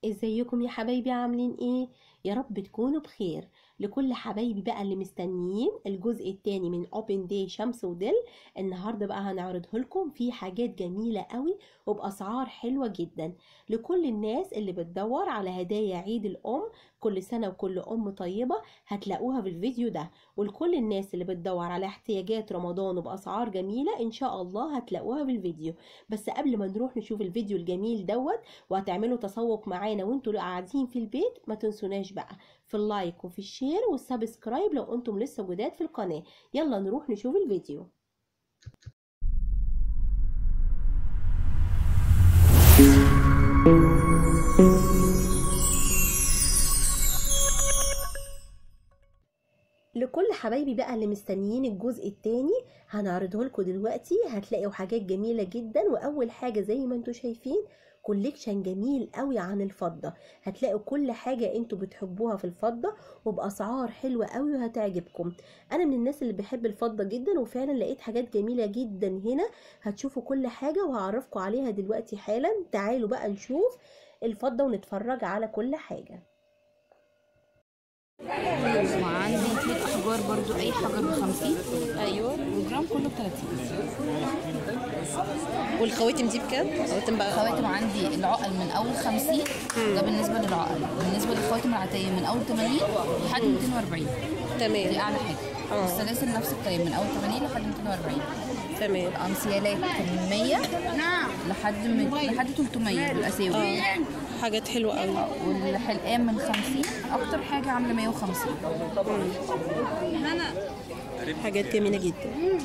ازيكم يا حبايبي عاملين ايه يا رب تكونوا بخير لكل حبايبي بقى اللي مستنيين الجزء التاني من اوبن داي شمس ودل النهارده بقى هنعرضه لكم فيه حاجات جميله قوي وباسعار حلوه جدا لكل الناس اللي بتدور على هدايا عيد الام كل سنه وكل ام طيبه هتلاقوها في الفيديو ده ولكل الناس اللي بتدور على احتياجات رمضان وباسعار جميله ان شاء الله هتلاقوها في الفيديو بس قبل ما نروح نشوف الفيديو الجميل دوت وهتعملوا تسوق معانا وانتوا قاعدين في البيت ما تنسوناش بقى في اللايك وفي الشير والسبسكرايب لو انتم لسه جداد في القناه يلا نروح نشوف الفيديو لكل حبايبي بقى اللي مستنيين الجزء التاني هنعرضه لكم دلوقتي هتلاقوا حاجات جميلة جدا واول حاجة زي ما انتوا شايفين كوليكشن جميل قوي عن الفضة هتلاقوا كل حاجة انتوا بتحبوها في الفضة وبأسعار حلوة قوي وهتعجبكم انا من الناس اللي بحب الفضة جدا وفعلا لقيت حاجات جميلة جدا هنا هتشوفوا كل حاجة وهعرفكم عليها دلوقتي حالا تعالوا بقى نشوف الفضة ونتفرج على كل حاجة وعندي في الاحجار برضو اي حجر ب 50 ايوه والجرام كله ب 30 والخواتم دي بكام؟ خواتم بقى خواتم عندي العقل من اول 50 ده بالنسبه للعقل بالنسبه للخواتم العاديه من اول 80 لحد 240 دي تمام اعلى حاجه اه. السلاسل نفس الكلام من اول 80 لحد 240 تمام الانسيالات من 100 لحد من لحد 300 بالاساوي حاجات حلوة قوي والحلقان من 50 اكتر حاجه عامله 150 حاجات جميلة جدا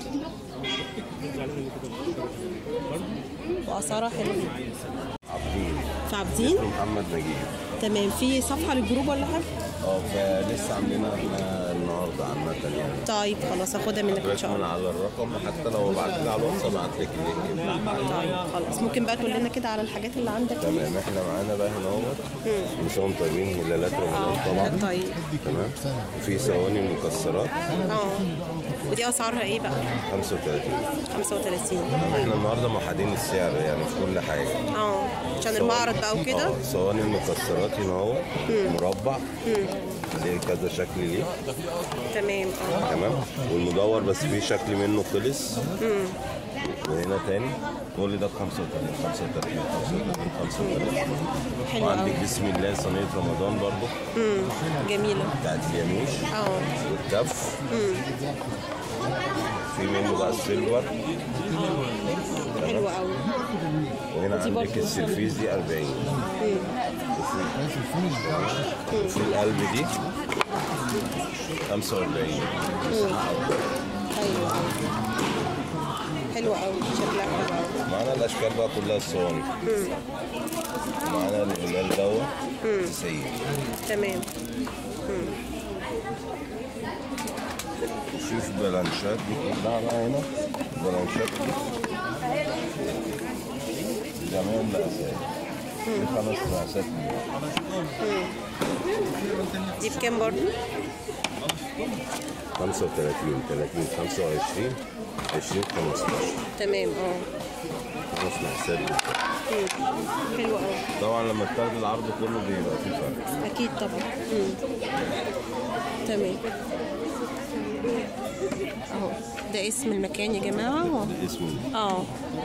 وأسعارها حلوة جدا عابدين في عابدين محمد نجيب تمام في صفحة للجروب ولا حاجة؟ اه فلسه عاملينها احنا النهارده عامة يعني طيب خلاص هاخدها منك إن شاء من الله على الرقم حتى لو بعت لي على الواتس ابعت لك اللينك طيب خلاص ممكن بقى تقول لنا كده على الحاجات اللي عندك تمام احنا معانا بقى هنا اهوت نساهم طيبين هلالات رمضان طبعا طيب تمام وفي ثواني مكسرات اه ودي أسعارها إيه بقى؟ 35 35 احنا النهارده موحدين السعر يعني في كل حاجه اه عشان المعرض بقى وكده اه ثواني المكسرات هنا اهو مربع ليه كذا شكل ليه تمام اه تمام والمدور بس في شكل منه خلص وهنا تاني كل ده ب 35 35 35 35 حلو وعندك قوي بسم الله صينية رمضان برضو جميلة بتاعت اليميش اه والكف في منه بقى السيلفر حلوة قوي وهنا دي برضو عندك السيرفيس دي 40 وفي القلب دي 45 مساحة أكبر ايوه حلوة قوي شكلها حلو قوي معانا الاشكال بقى كلها الصواني معانا الهلال دوت 90 تمام شوف بلانشات دي كلها بقى هنا بلانشات دي جميع المقاسات دي خمس مقاسات دي بكام برضو؟ 35 30 25 20 15 تمام اه خمس مقاسات دي حلو قوي طبعا لما تاخد العرض كله بيبقى فيه فرق اكيد طبعا مم. تمام اهو ده اسم المكان يا جماعه اهو اسمه اه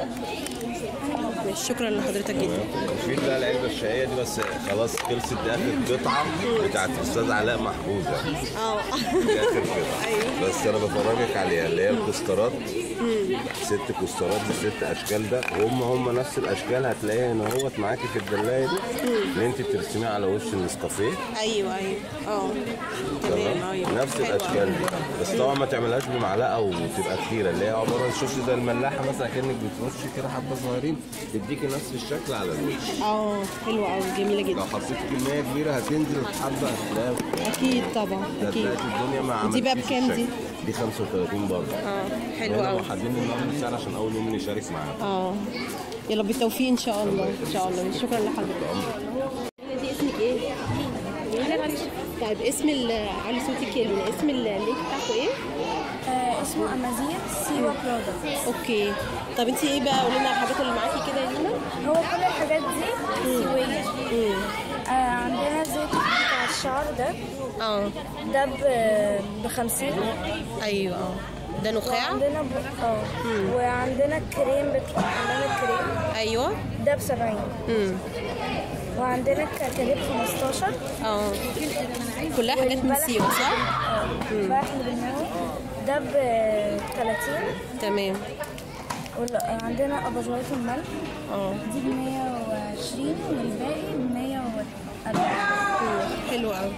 ماشي شكرا لحضرتك جدا في بقى العلبه الشهيه دي بس خلاص خلصت دي اخر قطعه بتاعت الاستاذ علاء محفوظه اه دي اخر قطعه أيوة. بس انا بفرجك عليها اللي هي الكوسترات ست كوسترات بست اشكال ده هم هم نفس الاشكال هتلاقيها هنا اهوت معاكي في الدلايه دي اللي انت ترسميها على وش النسكافيه ايوه ايوه اه تمام تمام ايوه نفس حلو الاشكال أوي. دي بس طبعا ما تعملهاش بمعلقه وتبقى كتيره اللي هي عباره شفتي زي الملاحه مثلا كانك بترشي كده حبه صغيرين تديكي نفس الشكل على الوش اه حلوه قوي جميله لو جدا حطيت كميه كبيره هتنزل حبه هتلاقيها اكيد طبعا اكيد هتلاقي الدنيا ما دي بقى عملتيش بكام دي؟ الشكل. دي 35 برضه اه حلو هنا قوي محددين النهارده السعر عشان اول يوم نشارك معاهم اه يلا بالتوفيق ان شاء الله ان شاء الله شكرا لحضرتك دي اسمك ايه؟ طيب اسم ال- علي صوتك يا لينا اسم اللينك بتاعكم ايه؟ آه، اسمه امازيغ سيوا برودكت اوكي طب انت ايه بقى قولي لنا الحاجات اللي معاكي كده يا لينا هو كل الحاجات دي سيوية امم آه عندنا زيت بتاع الشعر ده اه ده ب 50 ايوه اه ده نخاع وعندنا ب... اه وعندنا الكريم بتاع عندنا الكريم ايوه ده ب 70 امم وعندنا الكركديه ب 15 اه كلها حاجات من والبلح- سيوه صح اه البلح اللي بالنوى ده ب 30 تمام وعندنا اباجورات الملح اه دي ب 120 والباقي ب 140 حلو قوي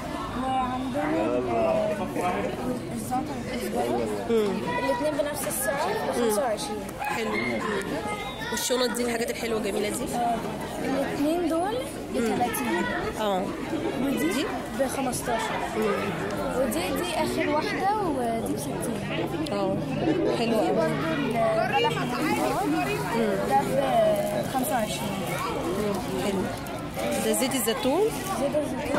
وعندنا ال- الزعتر والكزبره الاثنين بنفس السعر ب 25 حلو والشنط دي الحاجات الحلوه الجميله دي الاثنين دول ب 30 اه ودي ب 15 ودي دي اخر واحده ودي ب 60 اه حلو دي قوي برضه البلح والكزبره ده ب 25 حلو ده زيت الزيتون زيت الزيتون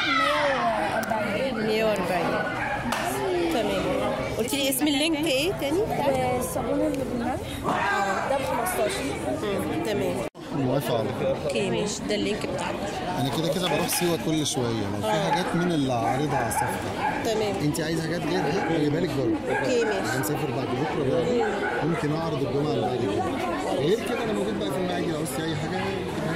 ده 140 140 تمام قلت لي اسم اللينك ايه تاني الصابون اللي بالملح ده ب 15 مم. تمام موافق على كده اوكي ماشي ده اللينك بتاعك انا كده كده بروح سيوه كل شويه لو في حاجات من اللي عارضها على الصفحه تمام انت عايزه حاجات غيرها خلي بالك برضه اوكي ماشي هنسافر بعد بكره بقى ممكن اعرض الجمعه اللي بعد كده غير كده انا موجود بقى في المعادي لو عاوزتي اي حاجه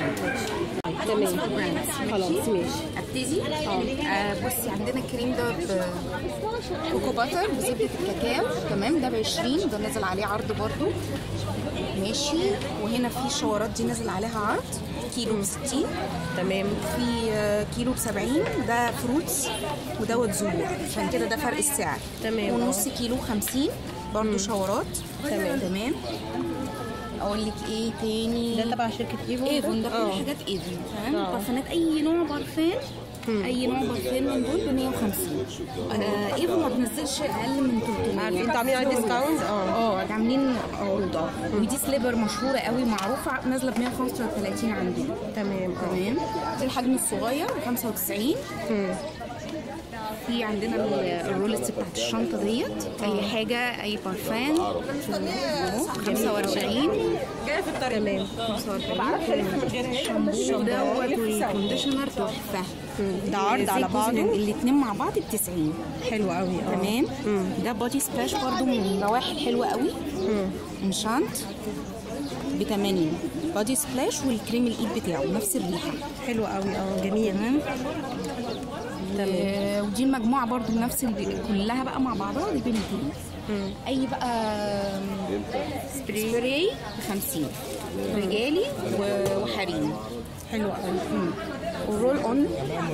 تمام خلاص ماشي ابتدي آه بصي عندنا الكريم ده بكوكو باتر بزبده الكاكاو تمام ده ب 20 ده نازل عليه عرض برضو ماشي وهنا في الشوارات دي نازل عليها عرض كيلو ب 60 تمام في آه، كيلو ب 70 ده فروتس ودوت زهور عشان كده ده فرق السعر تمام. ونص كيلو 50 برضو شوارات تمام. تمام اقول لك ايه تاني ده تبع شركه ايفون ايفون ده اه كل حاجات ايفون تمام آه. برفانات اي نوع برفان اي نوع برفان من دول ب 150 آه ايفون ما بتنزلش اقل من 300 عارفين انتوا عاملين عليه ديسكاونت اه اه عاملين عروض اه ودي سليبر مشهوره قوي معروفه نازله ب 135 عندي تمام اه تمام دي الحجم الصغير ب 95 في عندنا ال- الرولتس بتاعت الشنطه ديت اي حاجه اي برفان اهو 45 تمام 45 الشامبو دوت والكونديشنر تحفه ده عرض على بعضه الاثنين مع بعض ب 90 حلو قوي اه تمام ده بودي سبلاش برضو من الروايح الحلوه قوي من شانت ب 80 بودي سبلاش والكريم الايد بتاعه نفس الريحه حلو قوي اه جميل تمام تمام آه، ودي المجموعه برضو بنفس ال- كلها بقى مع بعضها دي ب 200 اي بقى سبراي سبراي ب 50 رجالي و- وحريمي حلو قوي والرول اون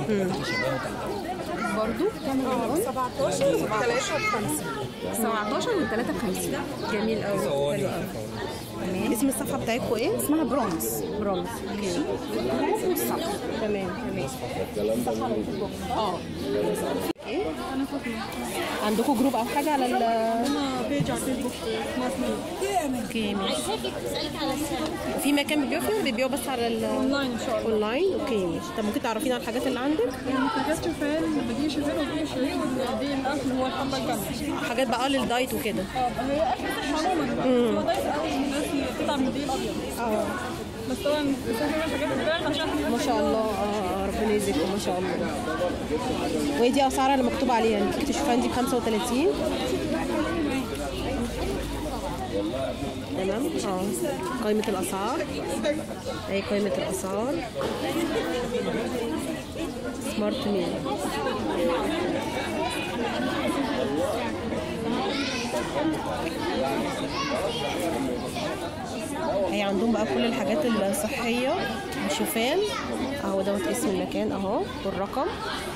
برضو كام الرول اون 17 و 3 ب 50 17 و 3 ب 50 جميل قوي حلو قوي اسم الصفحه بتاعتكم ايه اسمها برونز برونز اوكي تمام تمام اه ايه عندكم جروب او حاجه على ال بيج على الفيسبوك اوكي ماشي في مكان بيبيعوا فيه ولا بيبيعوا بس على ال اونلاين ان شاء الله اونلاين اوكي ماشي طب ممكن تعرفينا على الحاجات اللي عندك منتجات شوفان بديل شوفان ودي شيء ودي الاكل اللي هو الحبه الكامله حاجات بقى للدايت وكده اه هي اكل صحي عموما هو دايت قوي الناس بتتعب من الدقيق الابيض اه بس طبعا بتسافر الحاجات الباقيه عشان ما شاء الله اه آه، ربنا يجزيكم ما شاء الله وهي دي اسعارها اللي مكتوب عليها يعني كيكه الشوفان دي ب 35 تمام اه قائمة الأسعار أي قائمة الأسعار سمارت ميل هي عندهم بقى كل الحاجات الصحية شوفان اهو دوت اسم المكان اهو والرقم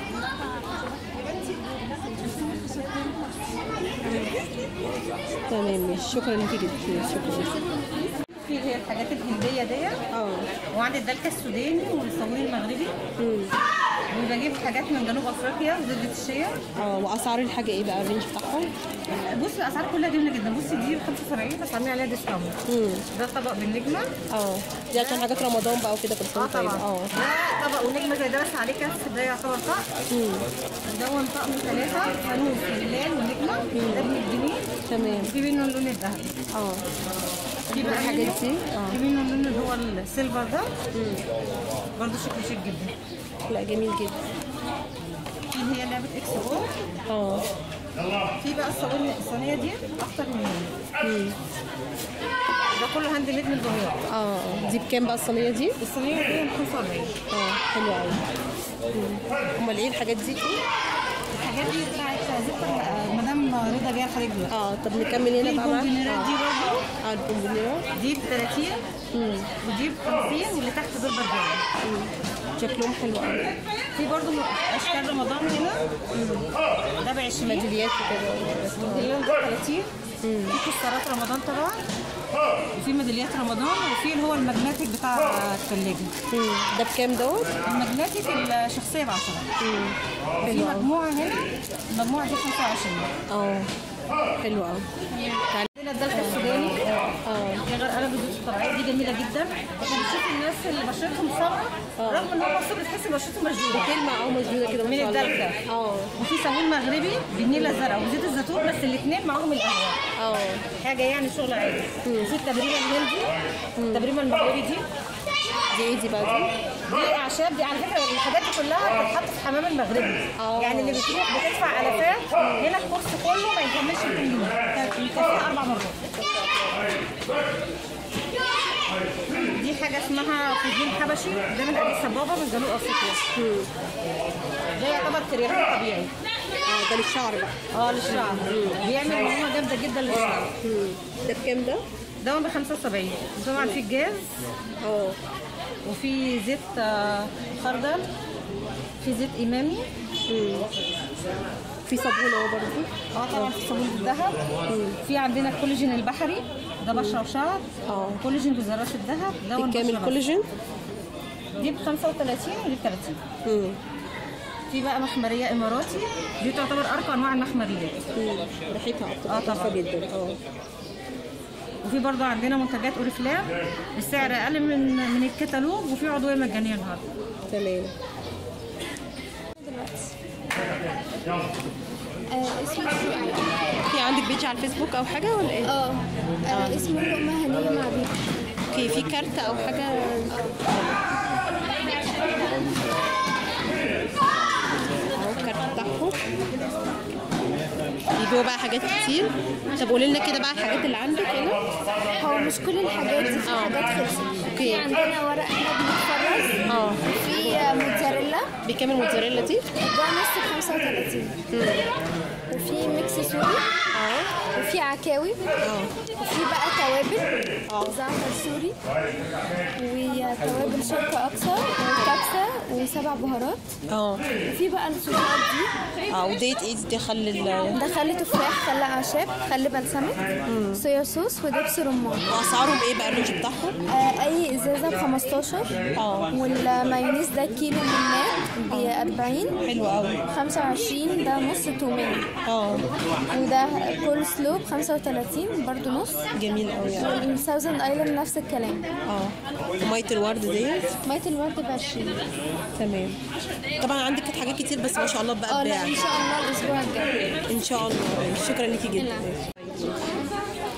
تمام ماشي شكرا ليكي جدا شكرا في هي الحاجات الهنديه ديت اه وعندي الدلكه السوداني والصابون المغربي وبجيب حاجات من جنوب افريقيا زبده الشيا اه واسعار الحاجه ايه بقى الرينج بتاعهم بصي الاسعار كلها جميله جدا بصي دي ب 75 بس عاملين عليها ديسكاونت ده طبق بالنجمه اه دي عشان حاجات رمضان بقى وكده كل سنه اه طيب طبعا اه ده طبق ونجمه زي ده بس عليه كف ده يعتبر طقم دون طقم ثلاثه فانوس هلال ونجمه ده ب 100 جنيه تمام وفي منه اللون الذهبي اه في بقى الحاجات منه- دي في منه اللون اللي هو السيلفر ده برضه شكله شيك جدا لا جميل جدا في اللي هي لعبه اكس او اه في بقى الصواني الصينيه دي اكتر من هنا ده كله هاند ميد من دمياط اه دي بكام بقى الصينيه دي الصينيه دي ب 45 اه حلوه قوي امال ايه الحاجات دي الحاجات دي بتاعت زبده مدام رضا جايه الحاجات دي بقى اه طب نكمل هنا في بقى معاك البونبونيرات دي برضه اه البونبونيرات دي ب 30 ودي ب 50 واللي تحت دول ب 40 شكلهم حلو قوي في برضه اشكال رمضان هنا ده ب 20 ميداليات وكده ميداليات ده 30 في كسرات رمضان طبعا وفي ميداليات رمضان وفي اللي هو الماجنتيك بتاع الثلاجه مم. ده بكام دوت الماجنتيك الشخصيه ب 10 في مجموعه هنا المجموعه دي 25 اه حلو قوي عندنا الدلتا السوداني اه دي غير قلب الزيوت الطبيعيه دي جميله جدا احنا بنشوف الناس اللي بشرتهم صفرا رغم ان هم الصبح تحس ان بشرتهم مشدوده كلمه اه مشدوده كده ما من شاء الله. الدلتا اه وفي صابون مغربي بالنيله الزرقاء وزيت الزيتون بس الاثنين معاهم القهوه اه حاجه يعني شغل عادي وفي التبريمه الهندي التبريمه المغربي دي دي ايه دي بقى دي دي اعشاب دي على فكره الحاجات دي كلها بتتحط في حمام المغربي آه. يعني اللي بتروح بتدفع الافات هنا الكورس كله ما يكملش 200 جنيه يكفيها اربع مرات دي حاجه اسمها فوجين حبشي ده من ادي السبابه من جنوب افريقيا ده يعتبر كرياتين طبيعي اه ده للشعر بقى اه للشعر بيعمل معلومه جامده جدا للشعر مم. ده بكام ده ده ب 75 طبعا في الجاز اه وفي زيت آه، خردل في زيت امامي في صابونه اهو برضه اه طبعا في صابون الذهب في عندنا الكولاجين البحري ده بشره وشعر اه كولاجين بذرات الذهب ده بكام والبشرة بس. الكولاجين دي ب 35 ودي ب 30 مم. في بقى مخمريه اماراتي دي تعتبر ارقى انواع المخمريات مم. ريحتها آه بتبقى طبعاً. تحفه جدا اه وفي برضه عندنا منتجات اوريفلام بسعر اقل من من الكتالوج وفي عضويه مجانيه النهارده تمام آه اسمه شو- في عندك بيج على الفيسبوك او حاجه ولا ايه اه آه، اسمه لقمة هنية مع بيبي اوكي في كارت او حاجه اهو الكارت بتاعهم بيبيعوا بقى حاجات كتير طب قولي لنا كده بقى الحاجات اللي عندك هنا هو مش كل الحاجات دي في آه. حاجات خلصت أوكي. في عندنا ورق احنا بنتفرز اه في آه، موتزاريلا بكام الموتزاريلا دي؟ ده نص ب 35 وفي ميكس سوري اه وفي عكاوي اه وفي بقى توابل زعتر سوري وتوابل شرق اقصى وكبسه وسبع بهارات اه وفي بقى الصوصات دي اه وديت ايه دي خل ال ده خل تفاح خل اعشاب خل بلسمك صويا صوص ودبس رمان واسعارهم ايه بقى الرينج بتاعهم؟ آه، اي ازازه ب 15 اه والمايونيز ده كيلو من ب 40 حلو قوي 25 ده نص توميه اه وده كول سلو ب 35 برضو نص جميل قوي يعني والساوزن ايلاند نفس الكلام اه وميه الورد ديت ميه الورد ب 20 تمام طبعا عندك كانت حاجات كتير بس ما شاء الله بقى اه لا تباع ان شاء الله الاسبوع الجاي ان شاء الله شكرا ليكي جدا العفو.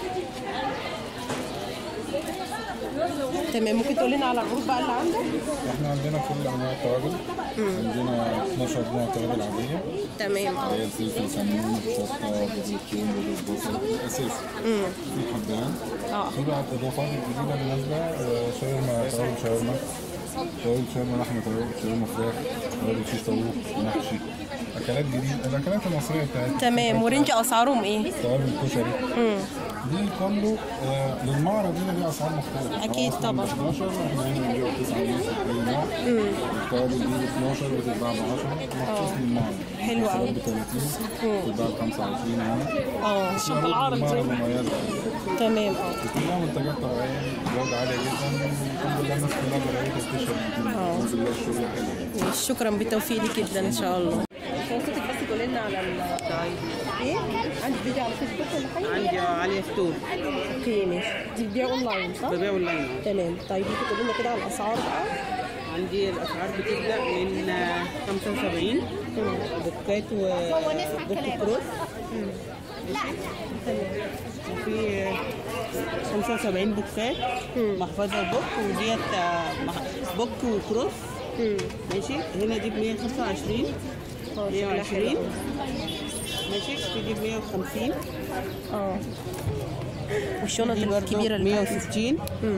تمام ممكن تقول لنا على العروض بقى اللي عندك احنا عندنا كل انواع التوابل عندنا 12 نوع توابل عاديه تمام اللي هي الفلفل سمون شطه بودره ثوم بودره بصل اساسي في حبهان اه في بقى الاضافات الجديده بالنسبه آه، شاورما توابل شاورما توابل شاورما لحمه توابل شاورما فراخ توابل شيش طاووق محشي اكلات جديده الاكلات المصريه بتاعتنا تمام ورينج اسعارهم ايه؟ توابل كشري دي كله آه للمعرض هنا دي اسعار مختلفه أكيد هو أصلاً طبعاً. ب 11 احنا هنا بنبيع 9 ونص كل نوع التوابل دي ب 12 بتتباع ب 10 مخصوص للمعرض حلو أوي. ب 30 بتتباع ب 25 هنا اه شوف العرض المعرض دي مميزه تمام اه كلها منتجات طبيعيه جوده عاليه جدا الحمد لله الناس كلها بدات تشتري الحمد لله الشغل حلو شكرا بالتوفيق ليك جدا ان شاء الله فرصتك بس تقول لنا على ال ايه عندك فيديو على فيسبوك ولا حاجه عندي علي ستور اوكي ماشي دي بتبيع اونلاين صح ببيع اونلاين تمام طيب ممكن تقول لنا كده على الاسعار بقى عندي الاسعار بتبدا من آه، 75 بوكات وبوك كروس وفي آه، 75 بوكات محفظه وبوك وديت آه، مح- بوك وكروس ماشي هنا دي ب 125 120 ماشي في دي ب 150 اه والشنط دي برضه الكبيره اللي 160 ديت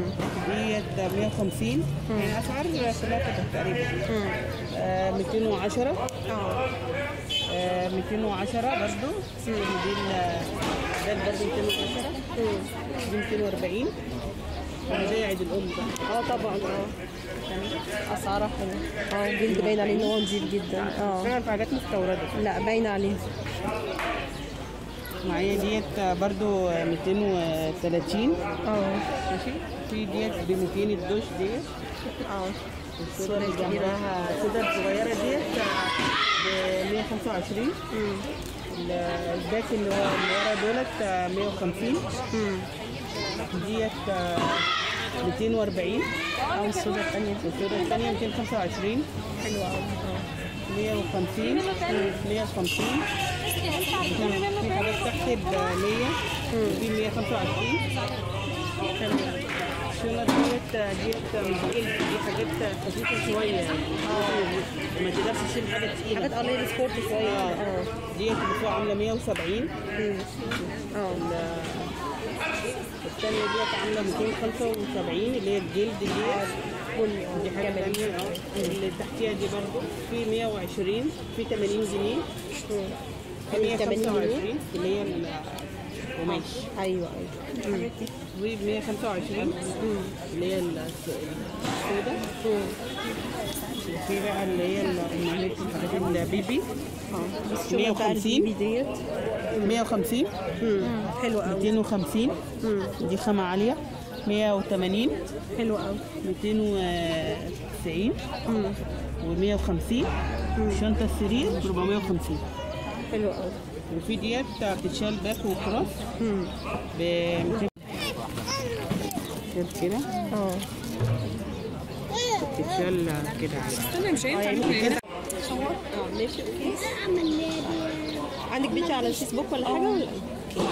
150 يعني اسعار كلها كده تقريبا آه 210 آه 210 برضه دي ال- ده برضه 210 دي 240 زي عيد الام بقى اه طبعا اه اسعارها حلوه اه جلد باين عليه ان هو نضيف جدا اه اشتغل في حاجات مستورده لا باين عليه معايا ديت برضو 230 اه ماشي في ديت ب 200 الدوش ديت اه الصورة اللي جنبها كده الصغيرة ديت ب 125 ال- الباك اللي هو اللي ورا دولت 150 ديت 240 او الصوره الثانيه الصورة الثانية 225 حلوه قوي 150 150 في حاجات تحت ب 100 وفي 125 الشنط ديت ديت مش جلد دي حاجات خفيفة شوية يعني ما تقدرش تشيل حاجة تقيلة حاجات قليله سبورت شويه اه اه ديت اللي فوق عاملة 170 اه الثانية ديت عاملة 275 اللي هي الجلد ديت دي حاجة تانية اه اللي تحتيها دي برضو في 120 في 80 جنيه في 125 اللي هي القماش ايوه ايوه دي ب 125 اللي هي السوداء وفي بقى اللي هي الأمهات الحاجات البيبي الشغل بتاع 150 البيبي ديت 150 حلو قوي 250 دي خامة عالية 180 حلو قوي 290 و150 شنطة السرير 450 حلو قوي وفي ديت بتتشال باك وكروس ب 200 كده اه بتتشال كده استنى مش هينفع ممكن كده اه ماشي اوكي عندك بيج على الفيسبوك ولا حاجه ولا اوكي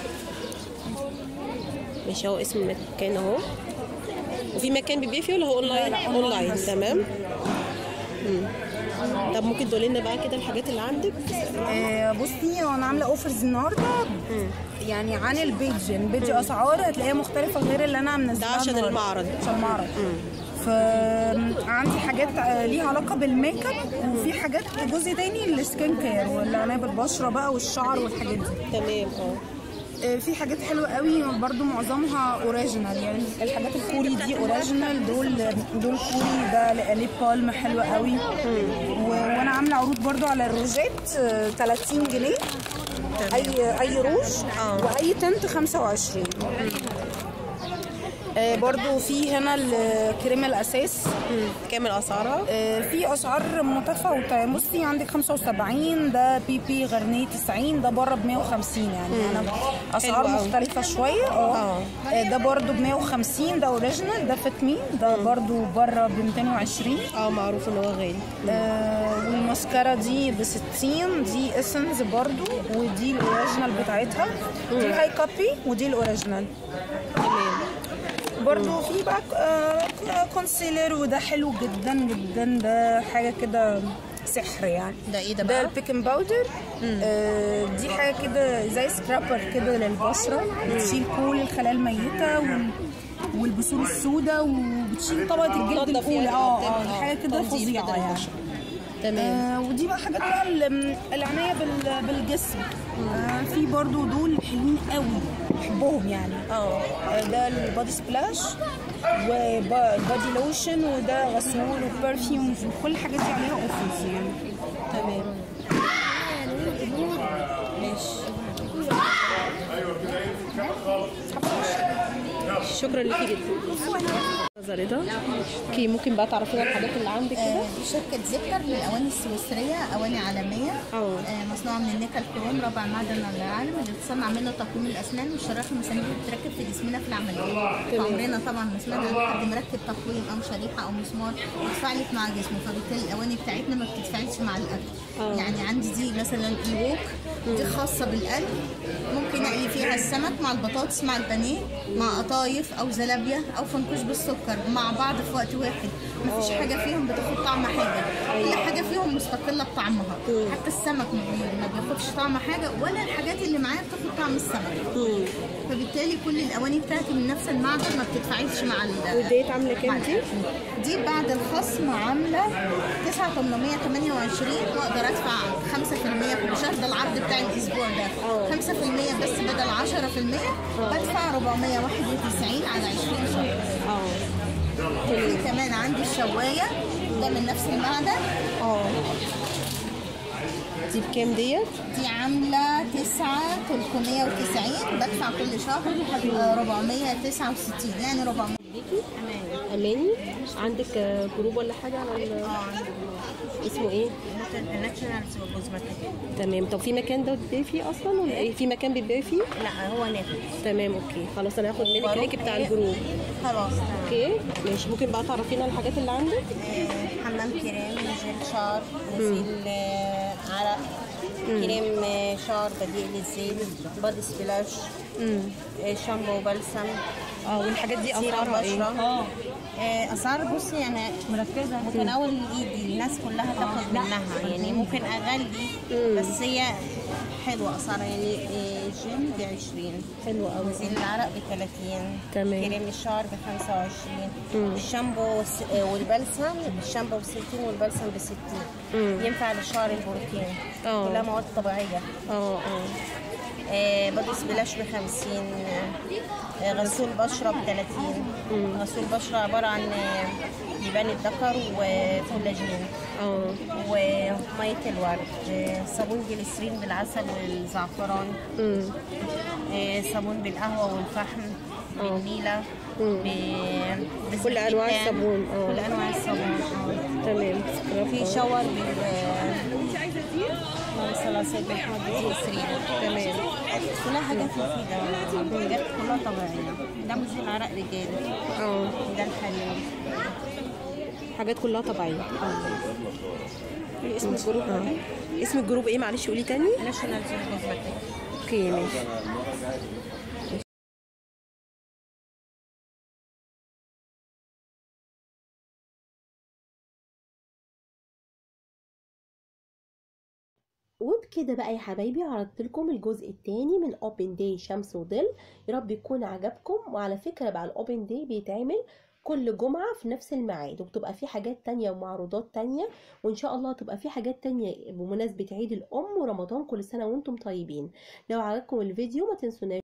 ماشي اهو اسم المكان اهو وفي مكان بيبيع فيه ولا هو اونلاين اونلاين تمام مم. طب ممكن تقولي لنا بقى كده الحاجات اللي عندك آه، بصي هو انا عامله اوفرز النهارده يعني عن البيج يعني البيج اسعار هتلاقيها مختلفه غير اللي انا منزلها ده عشان النهاردة. المعرض. عشان المعرض فعندي حاجات آه، ليها علاقه بالميك اب وفي حاجات جزء تاني للسكين كير والعنايه بالبشره بقى والشعر والحاجات دي تمام اه آه، في حاجات حلوه قوي برضو معظمها اوريجينال يعني الحاجات الكوري دي اوريجينال دول دول كوري ده ليب بالم حلوه قوي و- وانا عامله عروض برضو على الروجات آه، 30 جنيه اي اي روج واي تنت 25 آه، برضو في هنا الكريم الاساس كامل اسعارها آه، في اسعار متفاوته بصي عندك 75 ده بي بي غرنيه 90 ده بره ب 150 يعني انا اسعار حلو أوي. مختلفه شويه اه آه، ده برضو ب 150 ده اوريجينال ده فيتمين ده برضو بره ب 220 اه معروف ان هو غالي آه، والماسكارا دي ب 60 دي اسنس برضو ودي الاوريجينال بتاعتها دي الهاي كابي ودي الاوريجينال تمام برضو في بقى آه، كونسيلر وده حلو جدا جدا ده حاجه كده سحر يعني ده ايه ده ده بقى؟ البيكن باودر آه دي حاجه كده زي سكرابر كده للبشره بتشيل كل الخلايا الميته وال والبثور السوداء وبتشيل طبقه الجلد تنضف الاولى يعني اه قدام، اه آه، حاجه كده تنظيف فظيعه كده يعني للبشرة. تمام آه ودي بقى حاجات بقى ال- العنايه بال- بالجسم آه في برضو دول حلوين قوي بحبهم يعني اه ده البادي سبلاش وبادي لوشن وده غسول وبرفيومز وكل الحاجات دي عليها اوفرز يعني تمام ماشي شكرا ليكي جدا رضا اوكي ممكن بقى تعرفينا الحاجات اللي عندك كده دي شركة زبكر للأواني السويسرية أواني عالمية اه آه، مصنوعة من النيكل كروم رابع معدن على العالم اللي بتصنع منه تقويم الأسنان والشرايح المسامير اللي بتركب في جسمنا في العملية عمرنا طبعا ما سمعنا عن حد مركب تقويم أو شريحة أو مسمار بتفاعلت مع جسمه فبالتالي الأواني بتاعتنا ما بتتفاعلش مع الأكل يعني عندي دي مثلا الووك دي خاصه بالقلب ممكن اقلي فيها السمك مع البطاطس مع البانيه مع قطايف او زلابيا او فنكوش بالسكر مع بعض في وقت واحد مفيش حاجه فيهم بتاخد طعم حاجه كل حاجه فيهم مستقله بطعمها حتى السمك ما بي- ما بياخدش طعم حاجه ولا الحاجات اللي معاه بتاخد طعم السمك فبالتالي كل الاواني بتاعتي من نفس المعدن ما بتتفاعلش مع ال وديت عامله كام مع دي؟ الأكل. دي بعد الخصم عامله 9828 واقدر ادفع 5% كل شهر ده العرض بتاع الاسبوع ده 5% بس بدل 10% بدفع 491 على 20 شهر في كمان عندي الشوايه ده من نفس المعدن اه دي بكام ديت؟ دي عاملة تسعة 390 بدفع كل شهر آه، 469 يعني 400 اماني عندك آه، جروب ولا حاجه على ال- اسمه ايه؟ ناتشونال كوزماتيك تمام طب في مكان ده بتبيع فيه اصلا ولا ايه؟ في مكان بتبيع فيه؟ لا هو نافذ تمام اوكي خلاص انا هاخد منك وبروح اللينك بتاع إيه؟ الجروب خلاص تمام. اوكي ماشي ممكن بقى تعرفينا الحاجات اللي عندك؟ آه، حمام كريم جل شعر غسيل آه، عرق كريم آه، شعر بديل للزيت بادي سبلاش آه، شامبو وبلسم اه والحاجات دي سيرم اسعارها ايه؟ بشرة. آه، اسعار بصي يعني مركزه ممكن اول ايدي الناس كلها تاخد منها يعني ممكن اغلي بس هي حلوه اسعارها يعني آه، جيم ب 20 حلوه قوي غسيل العرق ب 30 تمام. كريم الشعر ب 25 الشامبو والس- آه، والبلسم الشامبو ب 60 والبلسم ب 60 ينفع للشعر البروتين اه. كلها مواد طبيعيه اه اه آه، بادي سبلاش ب 50 آه، غسول بشرة ب 30 غسول بشرة عبارة عن آه، لبان الذكر وكولاجين اه ومية الورد آه، صابون جليسرين بالعسل والزعفران امم آه، صابون بالقهوة والفحم بالنيلة مم. ب- بزيت كل أنواع التان. الصابون، اه. كل أنواع الصابون اه تمام في شاور بال اللهم صل على سيدنا محمد بالجليسرين تمام كلها حاجات مفيدة حاجات كلها طبيعية ده مزيل العرق رجالي اه ده الحليب حاجات كلها طبيعيه إيه اسم الجروب آه. اسم الجروب ايه معلش قولي تاني ناشونال زين كوزماتيك اوكي ماشي وبكده بقى يا حبايبي عرضت لكم الجزء الثاني من اوبن داي شمس وظل يا رب يكون عجبكم وعلى فكره بقى الاوبن داي بيتعمل كل جمعة في نفس الميعاد وبتبقى في حاجات تانية ومعروضات تانية وإن شاء الله تبقى في حاجات تانية بمناسبة عيد الأم ورمضان كل سنة وانتم طيبين لو عجبكم الفيديو ما تنسوناش